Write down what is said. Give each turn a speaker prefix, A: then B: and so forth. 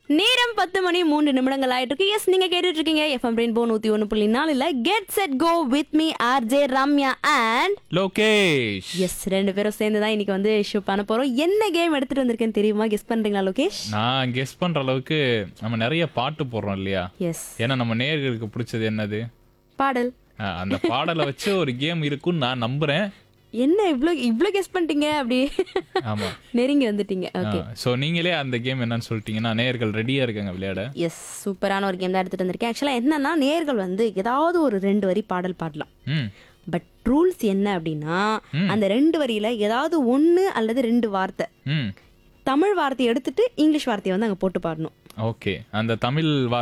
A: நேரம் பத்து மணி மூன்று நிமிடங்கள் ஆயிட்டு இருக்கு எஸ் நீங்க கேட்டுட்டு இருக்கீங்க எஃப்எம் ரெயின்போ நூத்தி ஒன்று புள்ளி நாலுல get set go with me RJ Ramya and
B: Lokesh
A: எஸ் ரெண்டு பேரும் சேர்ந்து தான் இன்னைக்கு வந்து ஷோ பண்ண போறோம் என்ன கேம் எடுத்துட்டு வந்திருக்கேன்னு தெரியுமா கெஸ் பண்றீங்களா லோகேஷ்
B: நான் கெஸ் பண்ற அளவுக்கு நம்ம நிறைய பாட்டு போடுறோம் இல்லையா
A: எஸ்
B: ஏன்னா நம்ம நேயர்களுக்கு பிடிச்சது என்னது
A: பாடல்
B: ஆ, அந்த பாடலை வச்சு ஒரு கேம் இருக்குன்னு நான் நம்புறேன்
A: என்ன இவ்ளோ இவ்ளோ கெஸ் பண்ணிட்டீங்க அப்படி
B: ஆமா
A: நெருங்கி வந்துட்டீங்க ஓகே
B: சோ நீங்களே அந்த கேம் என்னன்னு சொல்லிட்டீங்கன்னா நேயர்கள் ரெடியா இருக்காங்க விளையாட
A: எஸ் சூப்பரான ஒரு கேம் தான் எடுத்துட்டு வந்திருக்கேன் ஆக்சுவலா என்னன்னா நேர்கள் வந்து ஏதாவது ஒரு ரெண்டு வரி பாடல் பாடலாம்
B: ம்
A: பட் ரூல்ஸ் என்ன அப்படின்னா அந்த ரெண்டு வரியில ஏதாவது ஒண்ணு அல்லது ரெண்டு வார்த்தை
B: ம்
A: தமிழ் வார்த்தையை எடுத்துட்டு இங்கிலீஷ் வார்த்தையை வந்து அங்க போட்டு பாடணும்
B: ஓகே அந்த தமிழ் வார்த்தை